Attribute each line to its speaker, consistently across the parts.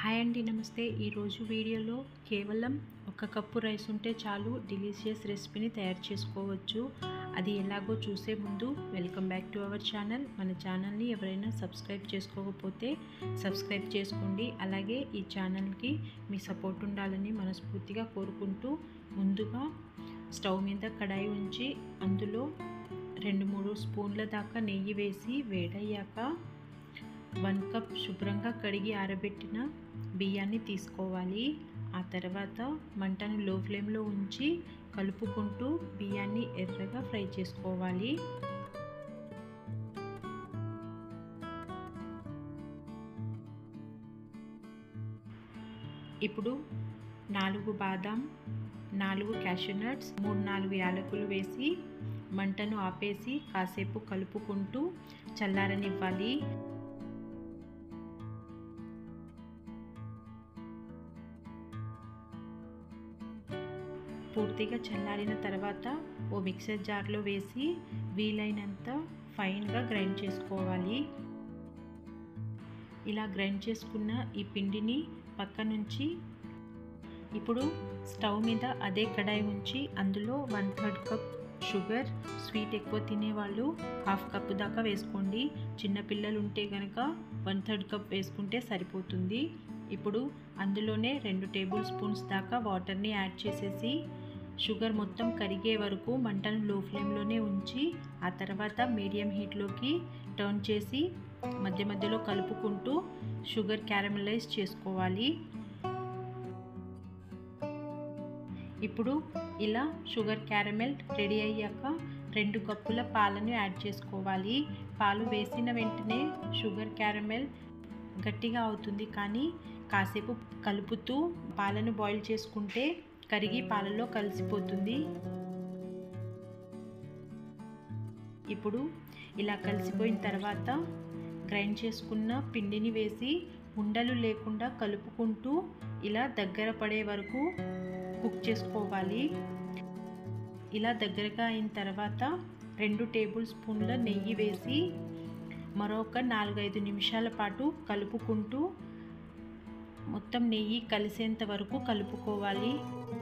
Speaker 1: hi అండి నమస్తే ఈరోజు వీడియోలో కేవలం ఒక కప్పు రైస్ ఉంటే చాలు డిలీషియస్ రెసిపీని తయారు చేసుకోవచ్చు అది ఎలాగో చూసే ముందు welcome back to our channel మన ఛానల్ని ఎవరైనా సబ్స్క్రైబ్ చేసుకోకపోతే సబ్స్క్రైబ్ చేసుకోండి అలాగే ఈ ఛానల్కి మీ సపోర్ట్ ఉండాలని మనస్ఫూర్తిగా కోరుకుంటూ ముందుగా స్టవ్ మీద కడాయి ఉంచి అందులో రెండు మూడు స్పూన్ల దాకా నెయ్యి వేసి వేడయ్యాక వన్ కప్ శుభ్రంగా కడిగి ఆరబెట్టిన బియ్యాన్ని తీసుకోవాలి ఆ తర్వాత మంటను లో ఫ్లేమ్లో ఉంచి కలుపుకుంటూ బియ్యాన్ని ఎర్రగా ఫ్రై చేసుకోవాలి ఇప్పుడు నాలుగు బాదాం నాలుగు క్యాషూ నట్స్ మూడు నాలుగు యాలకులు వేసి మంటను ఆపేసి కాసేపు కలుపుకుంటూ చల్లారనివ్వాలి పూర్తిగా చల్లారిన తర్వాత ఓ మిక్సర్ జార్లో వేసి వీలైనంత ఫైన్గా గ్రైండ్ చేసుకోవాలి ఇలా గ్రైండ్ చేసుకున్న ఈ పిండిని పక్క నుంచి ఇప్పుడు స్టవ్ మీద అదే కడాయి ఉంచి అందులో one third cup sugar sweet ఎక్కువ తినేవాళ్ళు హాఫ్ కప్ దాకా వేసుకోండి చిన్నపిల్లలు ఉంటే కనుక వన్ థర్డ్ కప్ వేసుకుంటే సరిపోతుంది ఇప్పుడు అందులోనే రెండు టేబుల్ స్పూన్స్ దాకా వాటర్ని యాడ్ చేసేసి షుగర్ మొత్తం కరిగే వరకు మంటను లో ఫ్లేమ్లోనే ఉంచి ఆ తర్వాత మీడియం హీట్లోకి టర్న్ చేసి మధ్య మధ్యలో కలుపుకుంటూ షుగర్ క్యారమలైజ్ చేసుకోవాలి ఇప్పుడు ఇలా షుగర్ క్యారమెల్ రెడీ అయ్యాక రెండు కప్పుల పాలను యాడ్ చేసుకోవాలి పాలు వేసిన వెంటనే షుగర్ క్యారమెల్ గట్టిగా అవుతుంది కానీ కాసేపు కలుపుతూ పాలను బాయిల్ చేసుకుంటే కరిగి పాలలో కలిసిపోతుంది ఇప్పుడు ఇలా కలిసిపోయిన తర్వాత గ్రైండ్ చేసుకున్న పిండిని వేసి ఉండలు లేకుండా కలుపుకుంటూ ఇలా దగ్గర పడే వరకు కుక్ చేసుకోవాలి ఇలా దగ్గరగా అయిన తర్వాత రెండు టేబుల్ స్పూన్ల నెయ్యి వేసి మరొక నాలుగైదు నిమిషాల పాటు కలుపుకుంటూ మొత్తం నెయ్యి కలిసేంత వరకు కలుపుకోవాలి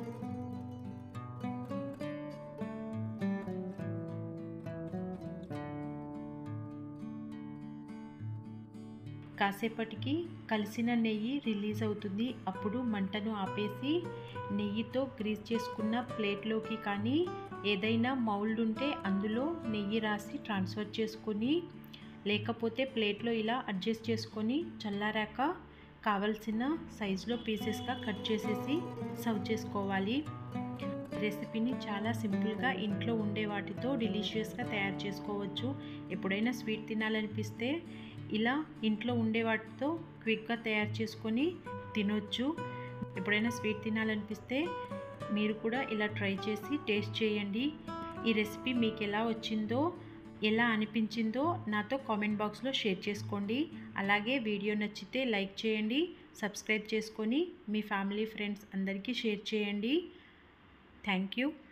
Speaker 1: కాసేపటికి కలిసిన నెయ్యి రిలీజ్ అవుతుంది అప్పుడు మంటను ఆపేసి నెయ్యితో గ్రీస్ చేసుకున్న ప్లేట్లోకి కానీ ఏదైనా మౌల్డ్ ఉంటే అందులో నెయ్యి రాసి ట్రాన్స్ఫర్ చేసుకొని లేకపోతే ప్లేట్లో ఇలా అడ్జస్ట్ చేసుకొని చల్లారాక కావలసిన సైజులో పీసెస్గా కట్ చేసేసి సర్వ్ చేసుకోవాలి రెసిపీని చాలా సింపుల్గా ఇంట్లో ఉండే వాటితో డిలీషియస్గా తయారు చేసుకోవచ్చు ఎప్పుడైనా స్వీట్ తినాలనిపిస్తే ఇలా ఇంట్లో ఉండే వాటితో క్విక్గా తయారు చేసుకొని తినొచ్చు ఎప్పుడైనా స్వీట్ తినాలనిపిస్తే మీరు కూడా ఇలా ట్రై చేసి టేస్ట్ చేయండి ఈ రెసిపీ మీకు ఎలా వచ్చిందో ఎలా అనిపించిందో నాతో కామెంట్ బాక్స్లో షేర్ చేసుకోండి అలాగే వీడియో నచ్చితే లైక్ చేయండి సబ్స్క్రైబ్ చేసుకొని మీ ఫ్యామిలీ ఫ్రెండ్స్ అందరికీ షేర్ చేయండి థ్యాంక్ యూ